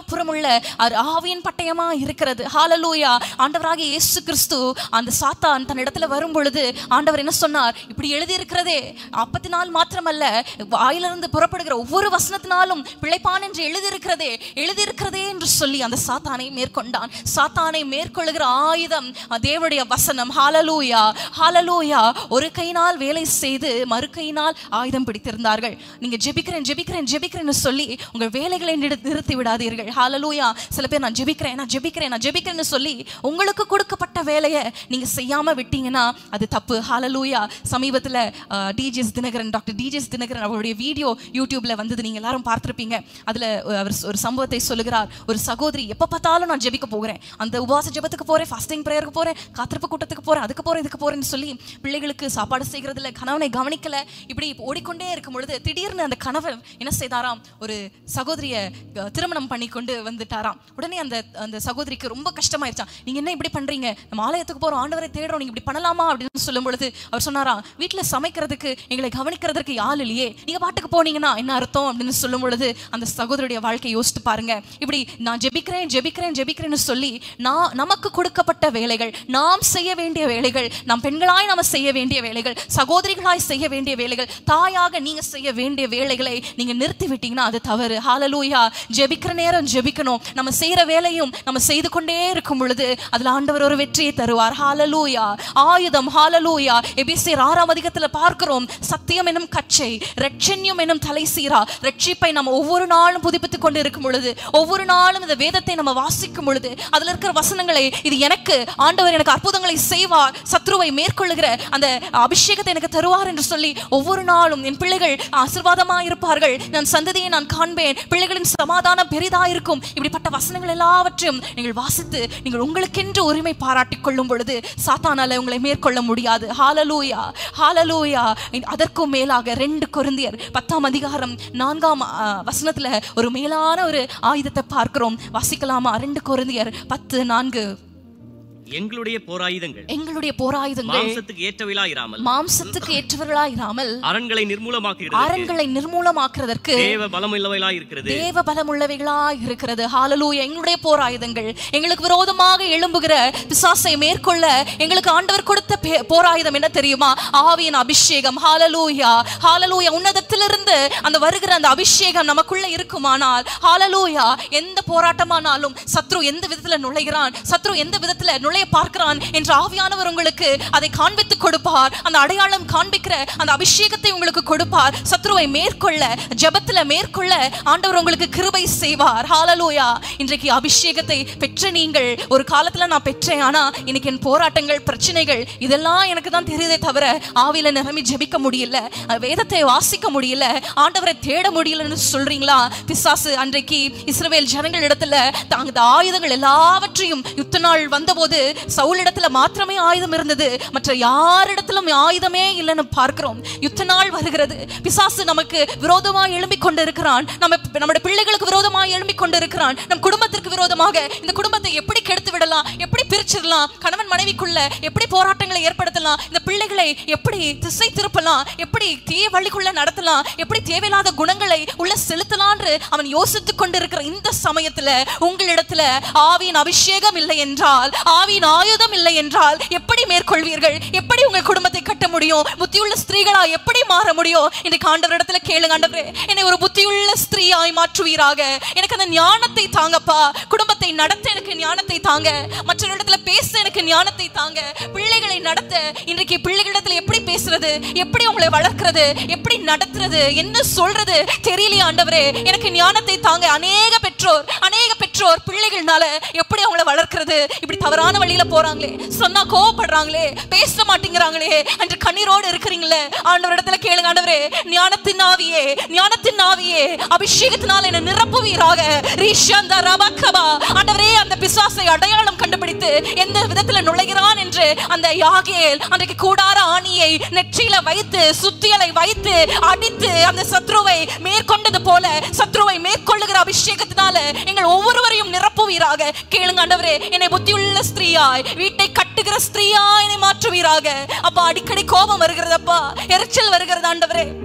அப்புறமுள்ள அது ஆவியின் பட்டயமா இருக்கிறது ஹalleluya ஆண்டவராகிய இயேசு கிறிஸ்து அந்த சாத்தான் தன் இடத்துல வரும் பொழுது ஆண்டவர் என்ன சொன்னார் இப்படி எழுதி இருக்கிறதே அப்பத்தினால் மாத்திரமல்ல வாயிலிருந்து புறப்படுகிற ஒவ்வொரு வசனத்தினாலும் பிழைப்பான் என்று எழுதி இருக்கிறதே எழுதி இருக்கிறதே என்று சொல்லி அந்த சாத்தானை மேற்கொண்டான் சாத்தானை மேற்கொள்ளுகிற ஆயுதம் தேவனுடைய வசனம் ஹalleluya ஹalleluya ஒரு கையினால் வேலை செய்து மறு கையினால் ஆயுதம் பிடித்திருந்தார்கள் நீங்க ஜெபிக்கிறேன் ஜெபிக்கிறேன் ஜெபிக்கிறேன்னு சொல்லி உங்கள் வேலைகளை நிறு- நிறுத்தி விடாதீர்கள் ஹalleluya சில பேர் நான் ஜெபிக்கிறேன் நான் ஜெபிக்கிறேன் நான் ஜெபிக்கிறேன்னு சொல்லி உங்களுக்கு கொடுக்கப்பட்ட வேலையை நீங்க செய்யாம விட்டீங்கன்னா அது தப்பு ஹalleluya சமீபத்துல DGS Dhinakaran doctor DGS Dhinakaran அவருடைய வீடியோ யூடியூப்ல வந்தது நீங்க எல்லாரும் பார்த்திருப்பீங்க அதுல அஹ், அவர் ஒரு சம்பவத்தை சொல்லுகிறார் ஒரு சகோதரி எப்ப பார்த்தாலும் நான் ஜெபிக்க போகிறேன் அந்த உபவாச ஜெபத்துக்கு போறேன் ஃபாஸ்டிங் ப்ரேயருக்கு போறேன் காத்திருப்பு கூட்டத்துக்கு போறேன் அதுக்கு போறேன் இதுக்கு போறேன்னு சொல்லி பிள்ளைகளுக்கு சாப்பாடு செய்கிறதுல கணவனை கவனிக்கல இப்படி ஓடிக்கொண்டே இருக்கும் பொழுது திடீர்னு அந்த கணவன் என்ன செய்தாராம் ஒரு சகோதரிய அஹ், திருமணம் பண்ணி கொண்டு வந்துட்டாராம் உடனே அந்த அந்த சகோதரிக்கு ரொம்ப கஷ்டமாயிருச்சான் நீங்க என்ன இப்படி பண்றீங்க நம்ம ஆலயத்துக்கு போறோம் ஆண்டவரை தேடுறோம் நீங்க இப்படி பண்ணலாமா அப்படின்னு சொல்லும் பொழுது அவர் சொன்னாராம் வீட்டுல சமைக்கிறதுக்கு எங்களை கவனிக்கிறதுக்கு ஆள் இல்லையே நீங்க பாட்டுக்கு போனீங்கன்னா என்ன அர்த்தம் அப்படின்னு சொல்லும் பொழுது அந்த சகோதரருடைய வாழ்க்கையை யோசித்து பாருங்க இப்படி நான் ஜெபிக்கிறேன் ஜெபிக்கிறேன் ஜெபிக்கிறேன்னு சொல்லி நான் நமக்கு கொடுக்கப்பட்ட வேலைகள் நாம் செய்ய வேண்டிய வேலைகள் நாம் பெண்களாய் நாம செய்ய வேண்டிய வேலைகள் சகோதரிகளாய் செய்ய வேண்டிய வேலைகள் தாயாக நீங்க செய்ய வேண்டிய வேலைகளை நீங்க நிறுத்தி விட்டீங்கன்னா அது தவறு ஹalleluya ஜெபிக்கிற நேரம் ஜெபிக்கணும் நம்ம செய்யற வேலையும் நம்ம செய்து கொண்டே இருக்கும் பொழுது அதுல ஆண்டவர் ஒரு வெற்றியை தருவார் ஹalleluya ஆயுதம் ஹalleluya எபிசியர் ஆறாம் அதிகத்துல பார்க்கிறோம் சத்தியம் எனும் கச்சை ரட்சண்யம் எனும் தலை சீரா ரட்சிப்பை நம்ம ஒவ்வொரு நாளும் புதுப்பித்துக் கொண்டு இருக்கும் பொழுது ஒவ்வொரு நாளும் இந்த வேதத்தை நம்ம வாசிக்கும் பொழுது அதுல இருக்கிற வசனங்களை இது எனக்கு ஆண்டவர் எனக்கு அற்புதங்களை செய்வார் சத்ருவை மேற்கொள்ளுகிற அந்த அபிஷேகத்தை எனக்கு தருவார் என்று சொல்லி ஒவ்வொரு நாளும் என் பிள்ளைகள் ஆசீர்வாதமாக இருப்பார்கள் நான் சந்ததியை நான் காண்பேன் பிள்ளைகளின் சமாதானம் பெரிதா இருக்கும் இப்படிப்பட்ட வசனங்கள் எல்லாவற்றையும் நீங்கள் வாசித்து நீங்கள் உங்களுக்கென்று உரிமை பாராட்டிக் கொள்ளும் பொழுது சாத்தானால உங்களை மேற்கொள்ள முடியாது ஹாலலூயா ஹாலலூயா அதற்கும் மேலாக ரெண்டு கொரிந்தியர் பத்தாம் அதிகாரம் நான்காம் ஆ, வசனத்துல ஒரு மேலான ஒரு ஆயுதத்தை பார்க்கிறோம் வாசிக்கலாமா ரெண்டு கொரிந்தியர் பத்து நான்கு எங்களுடைய போராயுதங்கள் எங்களுடைய போராயுதங்கள் மாம்சத்துக்கு ஏற்றவிலா இராமல் மாம்சத்துக்கு ஏற்றவர்களாயிராமல் அரண்களை நிர்மூலமாக்குகிறது அரண்களை நிர்மூலமாக்குறதற்கு தேவ பலமுள்ளவைகளா இருக்கிறது தேவ பலமுள்ளவைகளாய் இருக்கிறது ஹalleluya எங்களுடைய போராயுதங்கள் எங்களுக்கு விரோதமாக எழும்புகிற பிசாசை மேற்கொள்ள எங்களுக்கு ஆண்டவர் கொடுத்த பே- போராயுதம் என்ன தெரியுமா ஆவியின் அபிஷேகம் ஹalleluya ஹalleluya உன்னதத்திலிருந்து அந்த வருகிற அந்த அபிஷேகம் நமக்குள்ள இருக்குமானால் ஹalleluya எந்த போராட்டமானாலும் சத்ரு எந்த விதத்துல நுழைகிறான் சத்ரு எந்த விதத்துல நுழைய பார்க்கிறான் என்று ஆவியானவர் உங்களுக்கு அதை காண்பித்து கொடுப்பார் அந்த அடையாளம் காண்பிக்கிற அந்த அபிஷேகத்தை உங்களுக்கு கொடுப்பார் சத்ருவை மேற்கொள்ள ஜெபத்துல மேற்கொள்ள ஆண்டவர் உங்களுக்கு கிருபை செய்வார் ஹalleluya இன்றைக்கு அபிஷேகத்தை பெற்ற நீங்கள் ஒரு காலத்துல நான் பெற்றேன் ஆனா இன்னைக்கு என் போராட்டங்கள் பிரச்சனைகள் இதெல்லாம் எனக்கு தான் தெரியுதே தவிர ஆவியில நிரம்பி ஜெபிக்க முடியல அஹ் வேதத்தை வாசிக்க முடியல ஆண்டவரை தேட முடியலன்னு சொல்றீங்களா பிசாசு அன்றைக்கு இஸ்ரவேல் ஜனங்கள் இடத்துல தாங்க இந்த ஆயுதங்கள் எல்லாவற்றையும் யுத்த நாள் வந்தபோது சவுல் இடத்துல மாத்திரமே ஆயுதம் இருந்தது மற்ற யாரிடத்திலும் ஆயுதமே இல்லைன்னு பார்க்கிறோம் யுத்த நாள் வருகிறது பிசாசு நமக்கு விரோதமா எழும்பிக் கொண்டிருக்கிறான் நம்ம நம்முடைய பிள்ளைகளுக்கு விரோதமா எழும்பிக் கொண்டிருக்கிறான் நம் குடும்பத்திற்கு விரோதமாக இந்த குடும்பத்தை எப்படி கெடுத்து விடலாம் எப்படி பிரிச்சிடலாம் கணவன் மனைவிக்குள்ள எப்படி போராட்டங்களை ஏற்படுத்தலாம் இந்த பிள்ளைகளை எப்படி திசை திருப்பலாம் எப்படி தீய வழிக்குள்ள நடத்தலாம் எப்படி தேவையில்லாத குணங்களை உள்ள செலுத்தலாம்னு அவன் யோசித்துக் கொண்டிருக்கிற இந்த சமயத்துல உங்களிடத்துல ஆவியின் அபிஷேகம் இல்லை என்றால் ஆவியின் ஆயுதம் இல்லை என்றால் எப்படி மேற்கொள்வீர்கள் எப்படி உங்கள் குடும்பத்தை கட்ட முடியும் புத்தியுள்ள ஸ்திரீகளா எப்படி மாற முடியும் இன்றைக்கு ஆண்டவரிடத்துல கேளுங்க ஆண்டவரே என்னை ஒரு புத்தியுள்ள ஸ்திரீயாய் மாற்றுவீராக எனக்கு அந்த ஞானத்தை தாங்கப்பா குடும்பத்தை நடத்த எனக்கு ஞானத்தை தாங்க மற்றவரிடத்துல பேச எனக்கு ஞானத்தை தாங்க பிள்ளைகளை நடத்த இன்றைக்கு பிள்ளைகளிடத்துல எப்படி பேசுறது எப்படி உங்களை வளர்க்கிறது எப்படி நடத்துறது என்ன சொல்றது தெரியலையா ஆண்டவரே எனக்கு ஞானத்தை தாங்க அநேக பெற்றோர் அநேக பெற்றோர் பிள்ளைகள்னால எப்படி அவங்கள வளர்க்கிறது இப்படி தவறான வழியில போறாங்களே சொன்னா கோவப்படுறாங்களே பேச மாட்டேங்கிறாங்களே அன்று கண்ணீரோடு இருக்கிறீங்களே ஆண்டவரிடத்துல கேளுங்க ஆண்டவரே ஞானத்தின் ஆவியே ஞானத்தின் ஆவியே அபிஷேகத்தினால் என்ன நிரப்புவீராக ரீஷந்த ரபக்கபா ஆண்டவரே அந்த பிசாசை அடையாளம் கண்டுபிடித்து எந்த விதத்துல நுழைகிறான் என்று அந்த யாகேல் அன்றைக்கு கூடார ஆணியை நெற்றியில வைத்து சுத்தியலை வைத்து அடித்து அந்த சத்ருவை மேற்கொண்டது போல சத்ருவை மேற்கொள்ளுகிற அபிஷேகத்தினால எங்கள் ஒவ்வொருவரையும் நிரப்புவீராக கேளுங்க ஆண்டவரே என்னை புத்தியுள்ள ஸ்திரீயாய் வீட்டை கட்டுகிற ஸ்திரீயாய் என்னை மாற்றுவீராக அப்பா அடிக்கடி கோபம் வருகிறதப்பா எரிச்சல் வருகிறது ஆண்டவரே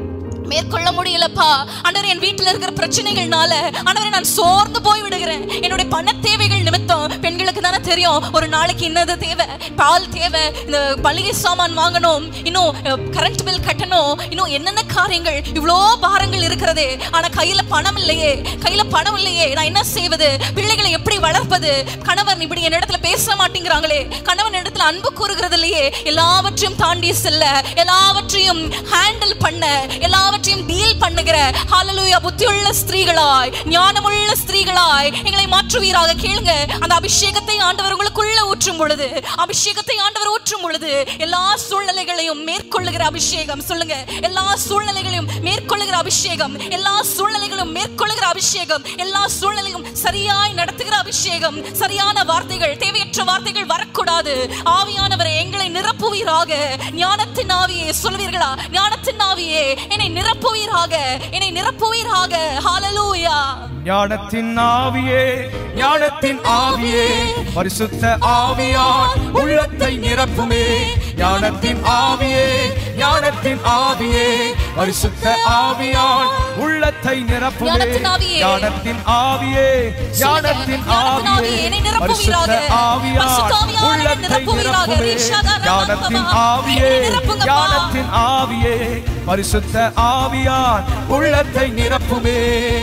மேற்கொள்ள முடியலப்பா ஆண்டவர் என் வீட்டுல இருக்கிற பிரச்சனைகள்னால ஆண்டவரே நான் சோர்ந்து போய் விடுகிறேன் என்னுடைய பண தேவைகள் நிமித்தம் பெண்களுக்கு தானே தெரியும் ஒரு நாளைக்கு என்னது தேவை பால் தேவை இந்த மளிகை சாமான் வாங்கணும் இன்னும் கரண்ட் பில் கட்டணும் இன்னும் என்னென்ன காரியங்கள் இவ்வளோ பாரங்கள் இருக்கிறதே ஆனா கையில பணம் இல்லையே கையில பணம் இல்லையே நான் என்ன செய்வது பிள்ளைகளை எப்படி வளர்ப்பது கணவன் இப்படி என்னிடத்துல பேச மாட்டேங்கிறாங்களே கணவன் இடத்துல அன்பு கூறுகிறது இல்லையே எல்லாவற்றையும் தாண்டி செல்ல எல்லாவற்றையும் ஹேண்டில் பண்ண எல்லாவற்றையும் டீல் பண்ணுகிற ஹalleluya புத்தியுள்ள ஸ்திரீகளாய் ஞானமுள்ள ஸ்திரீகளாய் எங்களை மாற்றுவீராக கேளுங்க அந்த அபிஷேகத்தை ஆண்டவர் உங்களுக்குள்ள ஊற்றும் பொழுது அபிஷேகத்தை ஆண்டவர் ஊற்றும் பொழுது எல்லா சூழ்நிலைகளையும் மேற்கொள்ளுகிற அபிஷேகம் சொல்லுங்க எல்லா சூழ்நிலைகளையும் மேற்கொள்ளுகிற அபிஷேகம் எல்லா சூழ்நிலைகளும் மேற்கொள்ளுகிற அபிஷேகம் எல்லா சூழ்நிலையும் சரியாய் நடத்துகிற அபிஷேகம் சரியான வார்த்தைகள் தேவையற்ற வார்த்தைகள் வரக்கூடாது ஆவியானவரை எங்களை நிரப்புவீராக ஞானத்தின் ஆவியே சொல்வீர்களா ஞானத்தின் ஆவியே என்னை நிரப்புவீராக என்னை நிரப்புவீராக ஹalleluya ஞானத்தின் ஆவியே ஞானத்தின் ஆவியே பரிசுத்த ஆவியான் உள்ளத்தை நிரப்புமே ஞானத்தின் ஆவியே ஞானத்தின் ஆவியே பரிசுத்த ஆவியான் உள்ளத்தை நிரப்புமே ஞானத்தின் ஆவியே. ஞானத்தின் ஆவியே ஞானத்தின் ஞானத்தின் ஆவியே, ஆவியே என்னை நிரப்புவீராக. பரிசுத்த ஆவியான் பரிசுத்த ஆவியானவரை உள்ளத்தை நிரப்புவீராக. நிரப்புமே ரிஷாதா ஞானத்தின் ரமந்தமா. ஆவியே என்னை நிரப்புங்கப்பா. ஞானத்தின் ஆவியே பரிசுத்த ஆவியான் உள்ளத்தை நிரப்புமே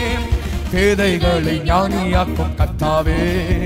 பேதைகளை ஞானியாக்கும் கத்தாவே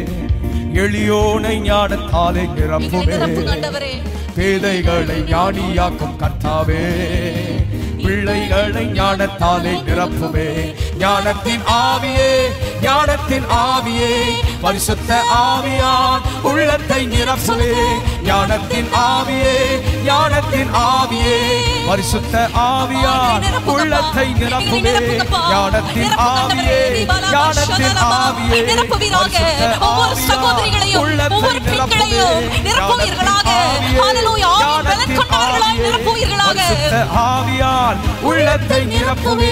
எளியோனை ஞானத்தாலே எங்களை நிரப்புமே நிரப்புங்க ஆண்டவரே பேதைகளை ஞானியாக்கும் கர்த்தாவே பிள்ளைகளை ஞானத்தாலே நிரப்புமே ஞானத்தின் ஆவியே ஞானத்தின் ஆவியே பரிசுத்த ஆவியான் உள்ளத்தை நிரப்புமே ஞானத்தின் ஆவியே ஞானத்தின் ஆவியே பரிசுத்த ஆவியான் உள்ளத்தை நிரப்புமே ஞானத்தின் ஆவியே ஞானத்தின் ஆவியே பரிசுத்த ஒவ்வொரு ஆவியான் சகோதரிகளையும் உள்ளத்தை ஒவ்வொரு பெண்களையும் நிரப்புவீர்களாக ஹalleluya ஆவின் பலன் கொண்டவர்களாய் நிரப்புவீர்களாக பரிசுத்த ஆவியால் உள்ளத்தை நிரப்புவே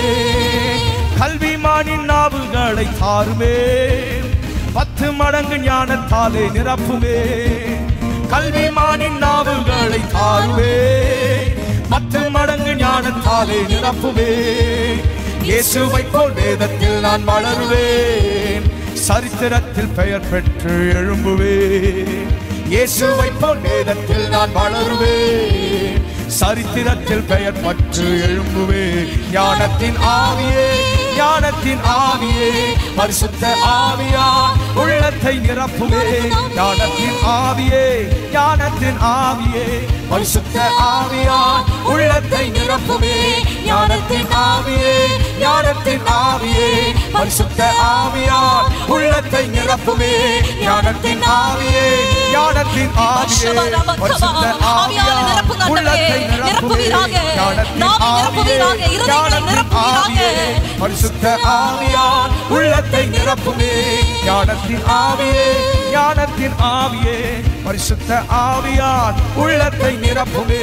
கல்விமானின் நாவுகளை தாருமே பத்து மடங்கு ஞானத்தாலே நிரப்புமே கல்விமானின் நாவுகளை தாருவே பத்து மடங்கு ஞானத்தாலே நிரப்புவே இயேசுவை போல் வேதத்தில் நான் வளருவேன் சரித்திரத்தில் பெயர் பெற்று எழும்புவேன் இயேசுவை போல் வேதத்தில் நான் வளருவேன் சரித்திரத்தில் பெயர் பற்று எழும்புவே ஞானத்தின் ஆவியே ஞானத்தின் ஆவியே பரிசுத்த ஆவியான் உள்ளத்தை நிரப்புவே ஞானத்தின் ஆவியே ஞானத்தின் ஆவியே பரிசுத்த ஆவியான் உள்ளத்தை நிரப்புவே ஞானத்தின் ஆவியே ஞானத்தின் ஆவியே பரிசுத்த ஆவியான் உள்ளத்தை நிரப்புவே ஞானத்தின் ஆவியே ஞானத்தின் ஆவியே பரிசுத்த ஆவியான் உள்ளத்தை நிரப்புவே ஞானத்தின் ஆவியே ஞானத்தின் ஆவியே பரிசுத்த ஆவியான் உள்ளத்தை நிரப்புமே ஞானத்தின் ஆவியே ஞானத்தின் ஆவியே பரிசுத்த ஆவியான் உள்ளத்தை நிரப்புமே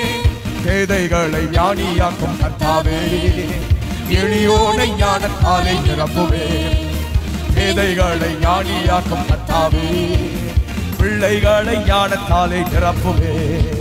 பேதைகளை ஞானியாக்கும் கர்த்தாவே எளியோனை ஞானத்தாலே நிரப்புவே பேதைகளை ஞானியாக்கும் கர்த்தாவே பிள்ளைகளை ஞானத்தாலே நிரப்புவே